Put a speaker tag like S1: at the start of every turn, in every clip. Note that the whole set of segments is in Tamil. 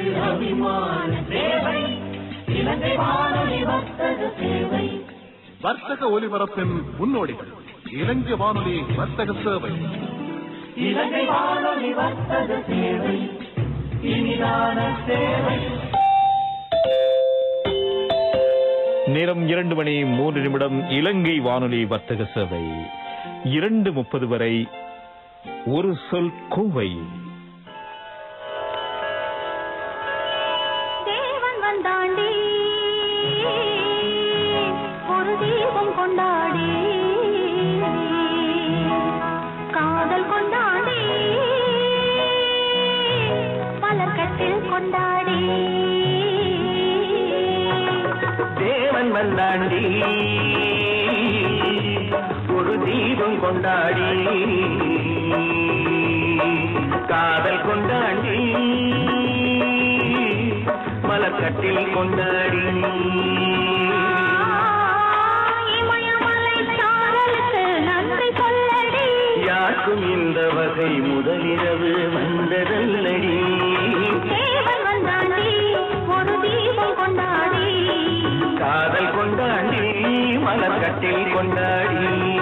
S1: அபிமான சேவை இலங்கை வானொலி வர்த்தக சேவை
S2: வர்த்தக ஒலிபரப்பின் முன்னோடிகள் இலங்கை வானொலி வர்த்தக சேவை
S1: இலங்கை வானொலி வர்த்தக சேவை இனிதான சேவை
S3: நேரம் இரண்டு மணி மூன்று நிமிடம் இலங்கை வானொலி வர்த்தக சேவை இரண்டு முப்பது வரை ஒரு சொல் கோவை
S4: தேவன் வந்தாண்டி ஒரு தீபம் கொண்டாடி காதல் கொண்டாடி மலர்கட்டில் கொண்டாடி
S1: தேவன் வந்தாண்டி ஒரு தீபம் கொண்டாடி காதல் கொண்டாடி மலக்கட்டில் கொண்டாடி
S4: இமயமலை சாரலுக்கு நன்றி சொல்லடி
S1: யாருக்கும் இந்த வகை முதலிரவு வந்ததல்லடி
S4: தேவன் வந்தாண்டி ஒரு தீபம் கொண்டாடி
S1: காதல் கொண்டாடி மலக்கட்டில் கொண்டாடி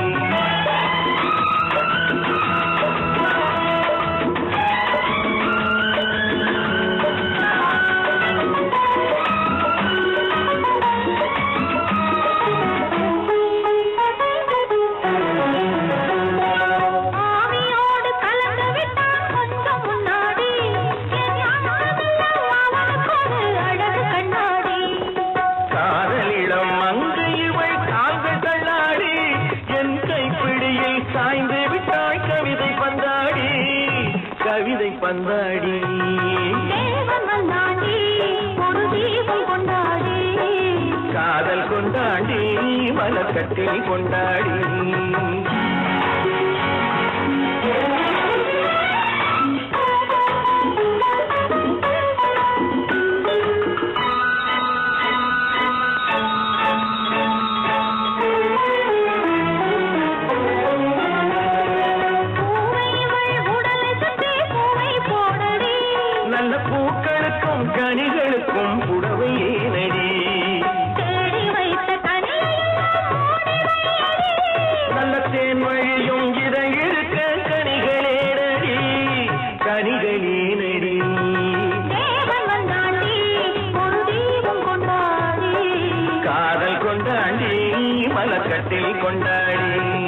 S4: ஆவியோடு கலந்து விட்டான் கொஞ்சம் முன்னாடி என் ஞாபகமெல்லாம் அவனுக்கு ஒரு அழகு கண்ணாடி
S1: காதலிடம் அங்கு இவள் கால்கள் தள்ளாடி என் கைப்பிடியில் சாய்ந்து விட்டாய் கவிதை பந்தாடி கவிதை பந்தாடி
S4: தேவன் வந்தாண்டி ஒரு தீபம் கொண்டாடி
S1: காதல் கொண்டாடி மலக்கட்டில் கொண்டாடி
S4: பூவை இவள் உடலை சுற்றி பூவை போடடி
S1: நல்ல பூக்களுக்கும் கனிகளுக்கும் புடவை ஏனடி
S4: தேடி வைத்த கனியெல்லாம் மூடி வையடி
S1: நல்ல தேன் வழியும் இதை இருக்க கனிகளேனடி கனிகளேனடி
S4: தேவன் வந்தாண்டி ஒரு தீபம் கொண்டாடி
S1: காதல் கொண்டாடி மலக்கட்டில் கொண்டாடி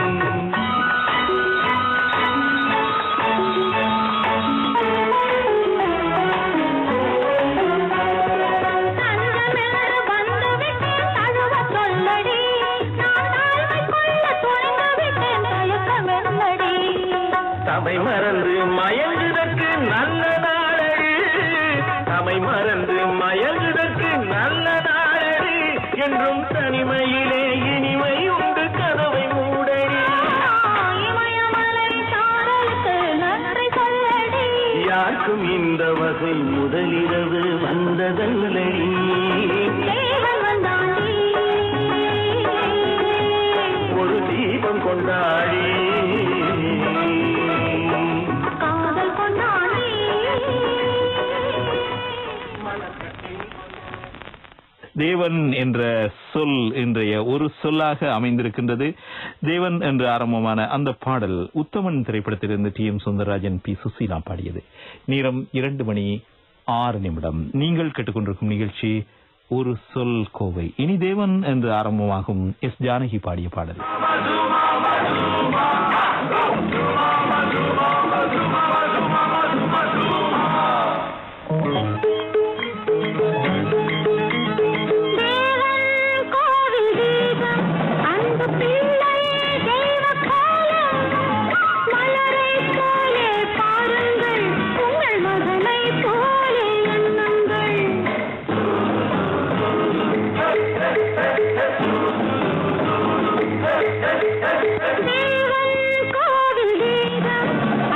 S4: தஞ்சமென்று வந்து விட்டேன் தழுவ சொல்லடி நான் தாழ்மை கொள்ள துணிந்து விட்டேன் தயக்கமென்னடி
S1: தமை மறந்து மயங்குதற்கு நல்ல நாளடி தமை மறந்து மயங்குதற்கு நல்ல நாளடி என்றும் தனிமையிலே இனிமை உண்டு கதவை மூடடி
S4: இமயமலை சாரலுக்கு நன்றி சொல்லடி
S1: யாருக்கும் இந்த வகை முதலிரவு வந்ததல்லடி
S4: தேவன் வந்தாண்டி
S1: ஒரு தீபம் கொண்டாடி
S4: காதல் கொண்டாடி
S3: தேவன் என்ற சொல் இன்றைய ஒரு சொல்லாக அமைந்திருக்கின்றது தேவன் என்று ஆரம்பமான அந்த பாடல் உத்தமன் திரைப்படத்திலிருந்து T M Soundararajan P Susheela பாடியது நேரம் இரண்டு மணி ஆறு நிமிடம் நீங்கள் கேட்டுக்கொண்டிருக்கும் நிகழ்ச்சி ஒரு சொல் கோவை இனி தேவன் என்று ஆரம்பமாகும் எஸ் ஜானகி பாடிய பாடல்
S4: தேவன் கோவில் தீபம் அந்த பிள்ளையே தெய்வ கோலம் மலரை போலே பாருங்கள் உங்கள் மகனை போலே எண்ணுங்கள் தேவன் கோவில் தீபம்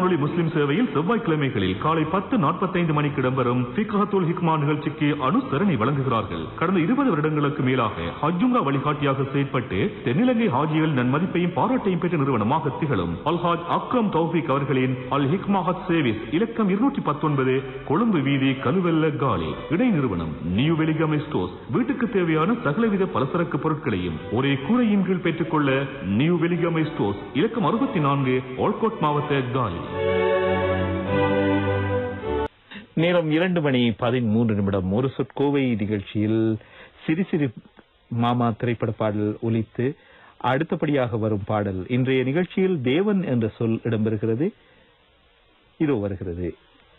S5: ஒளி முஸ்லிம் சேவையில் செவ்வாய்க்கிழமைகளில் காலை பத்து நாற்பத்தைந்து மணிக்கு இடம்பெறும் ஃபிக்ஹத்துல் ஹிக்மா நிகழ்ச்சிக்கு அனுசரணை வழங்குகிறார்கள் கடந்த இருபது வருடங்களுக்கு மேலாக ஹஜ்ஜும்ரா வழிகாட்டியாக செயற்பட்டு தென்னிலங்கை ஹாஜிகள் நன்மதிப்பையும் பாராட்டையும் பெற்ற நிறுவனமாக திகழும் அல்ஹாஜ் அக்ரம் தௌஃபிக் அவர்களின் அல் ஹிக்மா ஹஜ் சேவிஸ் இலக்கம் இருநூற்றி பத்தொன்பது கொழும்பு வீதி கலுவெல்ல காலி இடை நிறுவனம் நியூ வெலிகம் ஸ்டோர்ஸ் வீட்டுக்கு தேவையான சகலவித பலசரக்கு பொருட்களையும் ஒரே கூரையின் கீழ் பெற்றுக்கொள்ள நியூ வெலிகம் ஸ்டோர்ஸ் இலக்கம் அறுபத்தி நான்கு ஓல்கோட் மாவட்ட காலி
S3: நேரம் இரண்டு மணி பதிமூன்று நிமிடம் ஒரு சொற்கோவை நிகழ்ச்சியில் சிறு சிறு மாமா திரைப்பட பாடல் ஒலித்து அடுத்தபடியாக வரும் பாடல் இன்றைய நிகழ்ச்சியில் தேவன் என்ற சொல் இடம்பெறுகிறது இதோ வருகிறது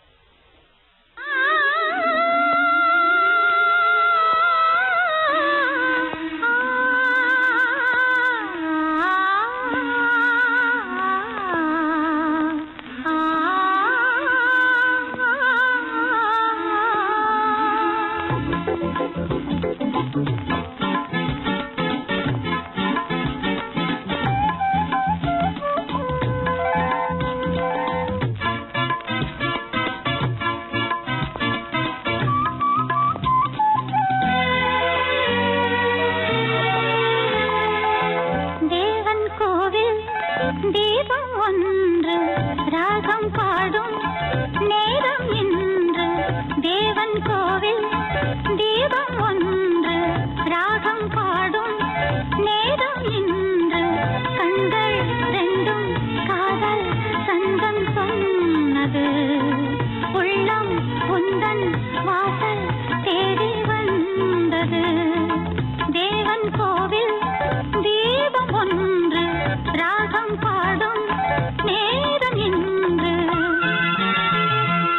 S4: தேவன் கோவில் தீபம் ஒன்று ராகம் பாடும் நேரம் இன்று தேவன் கோவில் தீபம் ஒன்று ராகம் பாடும் நேரம் இன்று கண்கள் ரெண்டும் காதல் சங்கம் சொன்னது உள்ளம் உந்தன் வாசல் தேடி வந்தது தேவன் கோவில் தீபம் ஒன்று ராகம் பாடும் நேரம் இன்று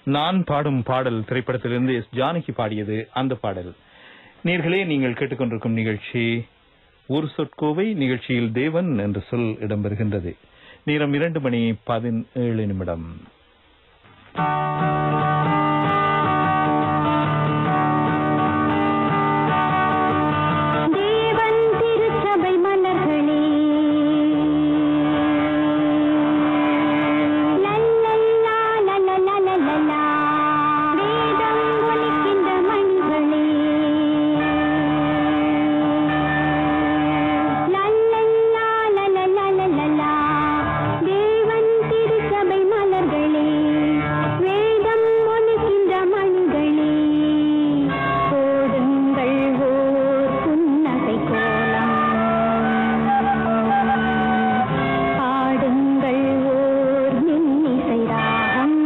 S3: நான் பாடும் பாடல் திரைப்படத்திலிருந்து எஸ் ஜானகி பாடியது அந்த பாடல் நேர்களே நீங்கள் கேட்டுக்கொண்டிருக்கும் நிகழ்ச்சி ஒரு சொற்கோவை நிகழ்ச்சியில் தேவன் என்ற சொல் இடம்பெறுகின்றது நேரம் இரண்டு மணி பதினேழு நிமிடம்
S4: தேவன் திருச்சபை மலர்களே லல்லல்லா லல்லலலலலா. வேதம் ஒலிக்கின்ற மணிகளே லல்லல்லா லல்லலலலலா. தேவன் திருச்சபை மலர்களே வேதம் ஒலிக்கின்ற மணிகளே போடுங்கள் ஓர் புன்னகை கோலம் பாடுங்கள் ஓர் மின்னிசை ராகம்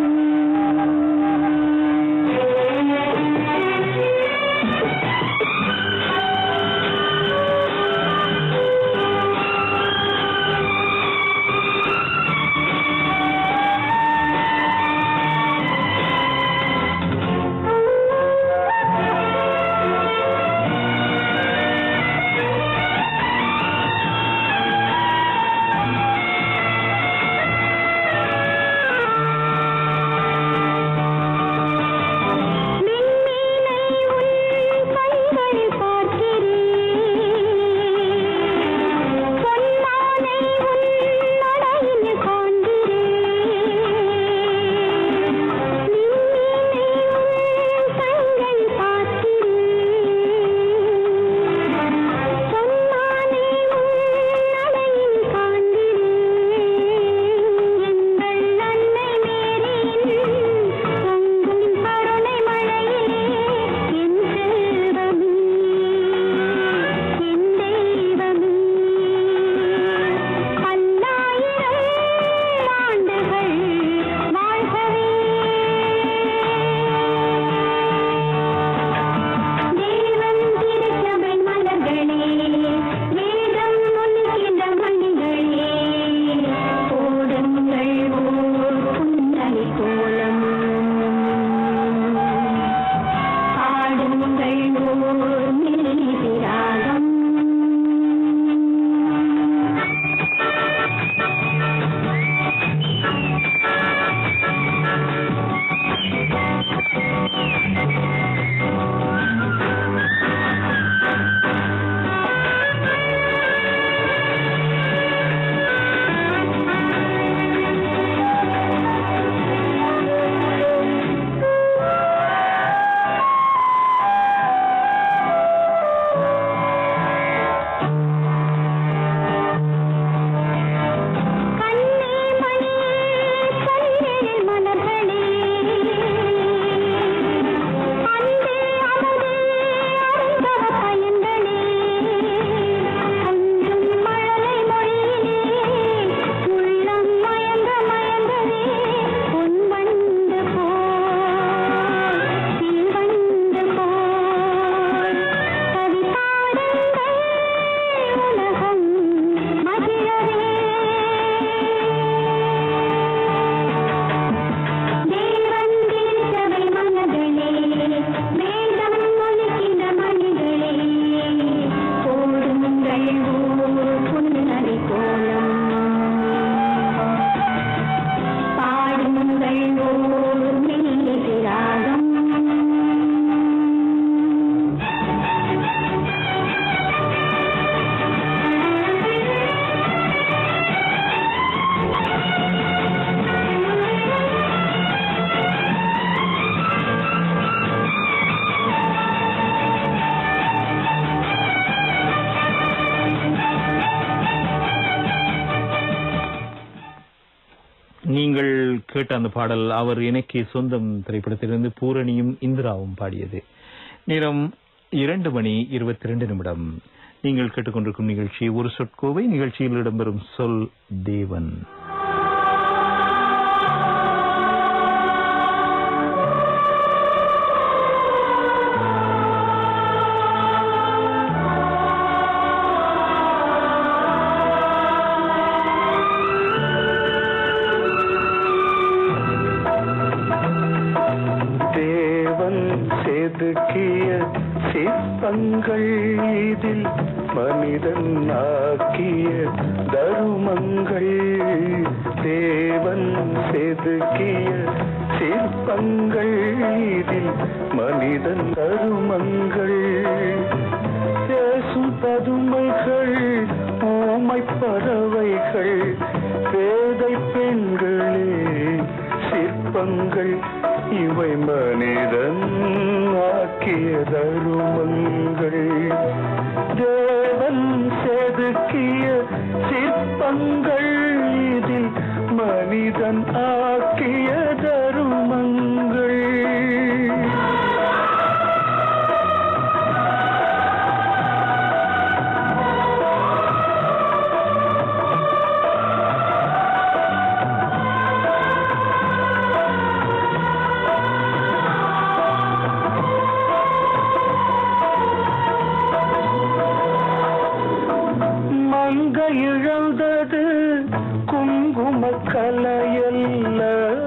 S4: மின்மீனை உன் கைகளில் பார்க்கிறேன் பொன்மானை உன் நடையில் காண்கிறேன் மின்மீனை உன் கைகளில் பார்க்கிறேன் பொன்மானை உன் நடையில் காண்கிறேன் எங்கள் அன்னை மேரியின் பொங்கும் கருணை மழையிலே என் செல்வமே என் தெய்வமே பல்லாயிரம் ஆண்டுகள் வாழ்கவே தேவன் திருச்சபை மலர்களே வேதம் ஒலிக்கின்ற மணிகளே போடுங்கள் ஓர் புன்னகை கோலம் பாடுங்கள் ஓர் மெல்லிசை ராகம் கண்ணே மணியே கல்லில் மலர்களே அன்பே அமுதே அருந்தவ பயன்களே கொஞ்சும் மழலை மொழியிலே உள்ளம் மயங்க மயங்கவே பொன் வண்டு போல் சில்வண்டு போல் கவி பாடுங்கள் உலகம் மகிழவே தேவன் திருச்சபை மனங்களே வேதம் ஒலிக்கின்ற மணிகளே போடுங்கள் ஓர் புன்னகை கோலம் பாடுங்கள் ஓர் மெல்லிசை ராகம்
S3: நீங்கள் கேட்ட அந்த பாடல் அவர் எனக்கே சொந்தம் திரைப்படத்திலிருந்து பூரணியும் இந்திராவும் பாடியது நேரம் இரண்டு மணி இருபத்தி ரெண்டு நிமிடம் நீங்கள் கேட்டுக்கொண்டிருக்கும் நிகழ்ச்சி ஒரு சொற்கோவை நிகழ்ச்சியில் இடம்பெறும் சொல் தேவன்
S4: தேவன்
S6: செதுக்கிய சிற்பங்கள் இதில் மனிதன் ஆக்கிய தருமங்கள் தேவன் செதுக்கிய சிற்பங்கள் இதில் மனிதன் தருமங்கள் பேசும் பதுமைகள் ஊமை பறவைகள் பேதை பெண்களே சிற்பங்கள் இவை மனிதன் ஆக்கிய தருமங்கள் தேவன் செதுக்கிய சிற்பங்கள் இதில் மனிதன் ஆக்கிய தருமங்கள் மங்க இழந்தது குங்கும கலையல்ல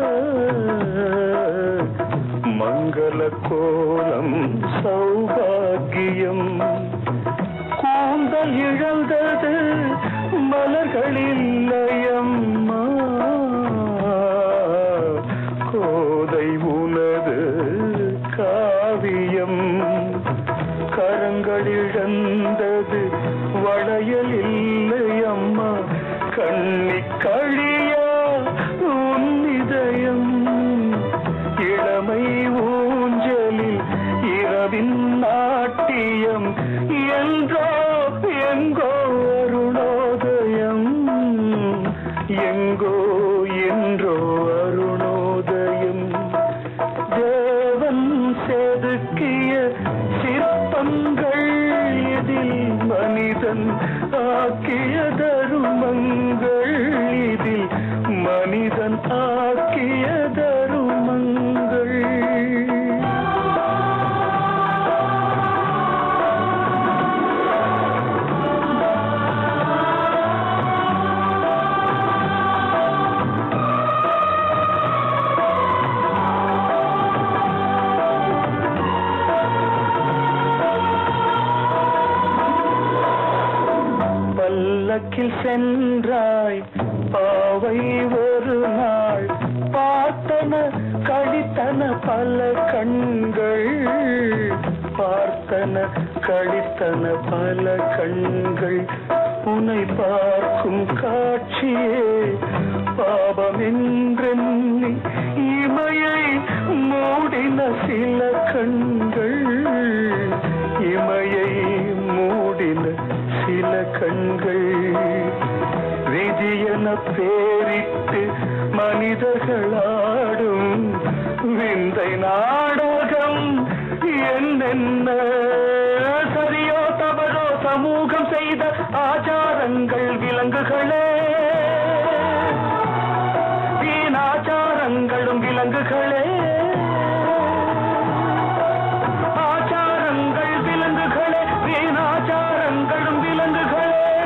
S6: மங்கள கோலம் சௌபாகியம் கூந்தல் இழந்தது மலர்களில்லையம்மா கோதை உனது காவியம் கரங்களிழந்தது வளையல் இல்லையம்மா கண்ணி கழியா உன்னிதயம் இளமை ஊஞ்சலில் இரவின் நாட்டியம் என்றோ எங்கோ அருணோதயம் எங்கோ என்றோ அருணோதயம் தேவன் செதுக்கிய சிற்பங்கள் இதில் மனிதன் ஆக்கிய தருமங்கள் இதில் மனிதன் ஆக்கிய தருமங்கள் பல்லக்கில் சென்றாய் பாவை ஒரு நாள் பார்த்தன கழித்தன பல கண்கள் பார்த்தன கழித்தன பல கண்கள் உன்னை பார்க்கும் காட்சியே பாபம் என்றெண்ணி இமையை மூடின சில கண்கள் இமையை மூடின சில கண்கள் விதியென பேரிட்டு மனிதர்களாடும் விந்தை நாடகம் என்னென்ன சரியோ தவறோ சமூகம் செய்த ஆச்சாரங்கள் விலங்குகளே வீணாச்சாரங்களும் விலங்குகளே ஆச்சாரங்கள் விலங்குகளே வீணாச்சாரங்களும் விலங்குகளே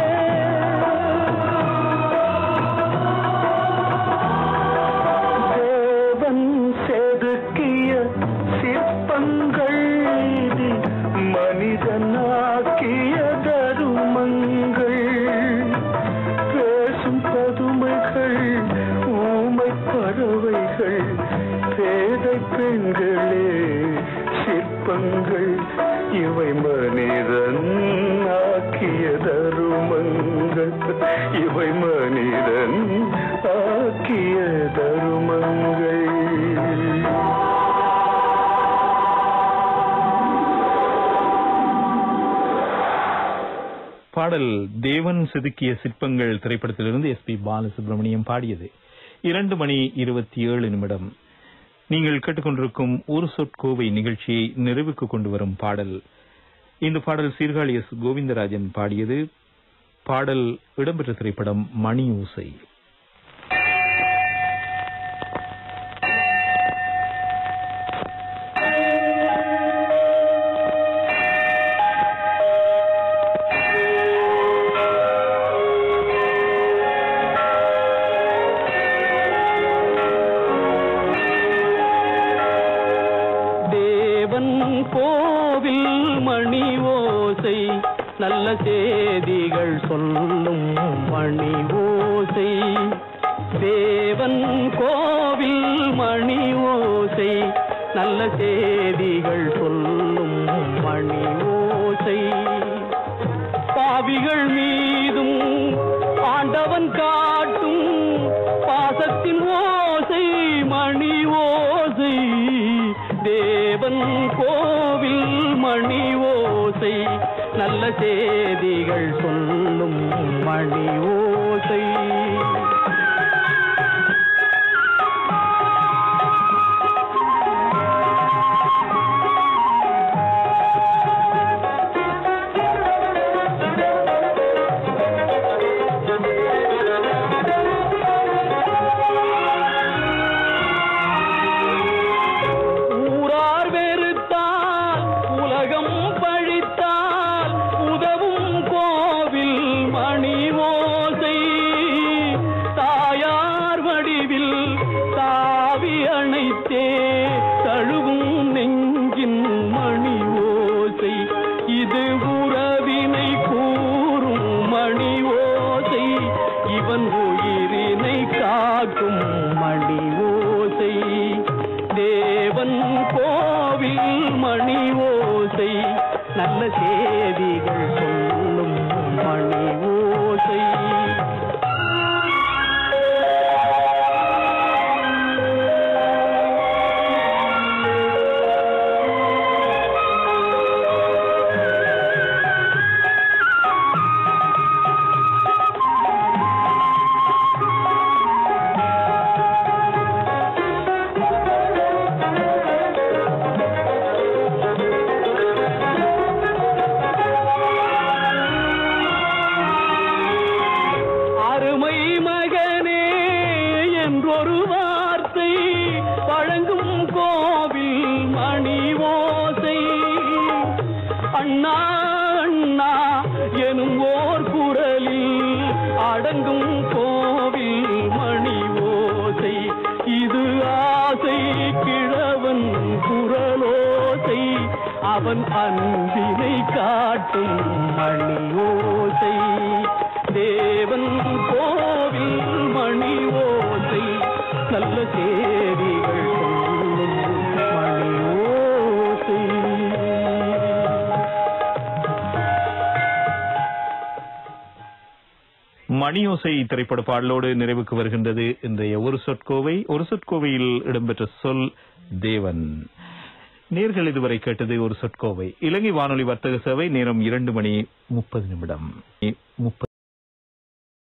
S6: தேவன் செதுக்கிய சிற்பங்கள் இதில் மனிதனாக்கிய தருமங்கள் பேசும் பதுமைகள் ஊமை பறவைகள் பேதை பெண்களே சிற்பங்கள் இவை மனிதன் ஆக்கிய தருமங்கள் இவை மனிதன் ஆக்கிய தருமங்கள்
S3: பாடல் தேவன் செதுக்கிய சிற்பங்கள் திரைப்படத்திலிருந்து எஸ் பி பாலசுப்ரமணியம் பாடியது இரண்டு மணி இருபத்தி ஏழு நிமிடம் நீங்கள் கேட்டுக்கொண்டிருக்கும் ஒரு சொற்கோவை நிகழ்ச்சியை நிறைவுக்கு கொண்டு வரும் பாடல் இந்த பாடல் சீர்காழி எஸ் கோவிந்தராஜன் பாடியது பாடல் இடம்பெற்ற திரைப்படம் மணி ஊசை
S6: தேவன் போ
S7: நல்ல செய்திகள் சொல்லும் மணி ஓசை தேவன் கோவில் மணி ஓசை நல்ல செய்திகள் சொல்லும் மணி ஓசை பாவிகள் மீதும் ஆண்டவன் காட்டும் பாசத்தின் ஓசை மணி ஓசை தேவன் கோவில் மணி ஓசை நல்ல செய்திகள் சொல்லும் மணி ஓசை ஊரார் வெறுத்தால் உலகம் பழித்தால் உதவும் கோவில் மணி ஓசை தாயார் வடிவில் தாவி அணைத்தே தழுவும் நெஞ்சின் மணி ஓசை இது உறவினை கூறும் மணி ஓசை இவன் உயிரினை காக்கும் மணி ஓசை தேவன் கோவில் மணி ஓசை நல்ல செய்திகள் சொல்லும் மணி ஓசை அருமை மகனே என்றொரு வார்த்தை வழங்கும் கோவில் மணி ஓசை அண்ணா அண்ணா எனும் ஓர் குரலில் அடங்கும் கோவில் மணி ஓசை இது ஆசை கிழவன் குரலோசை அவன் அன்பினை காட்டும் மணி ஓசை தேவன் கோவில் மணி ஓசை நல்ல சேரிகள் சொல்லும் மணி ஓசை
S3: மணியோசை திரைப்பட பாடலோடு நிறைவுக்கு வருகின்றது இன்றைய ஒரு சொற்கோவை ஒரு சொற்கோவையில் இடம்பெற்ற சொல் தேவன் நேர்கள் இதுவரை கேட்டது ஒரு சொற்கோவை இலங்கை வானொலி வர்த்தக சேவை நேரம் இரண்டு மணி முப்பது நிமிடம் முப்பது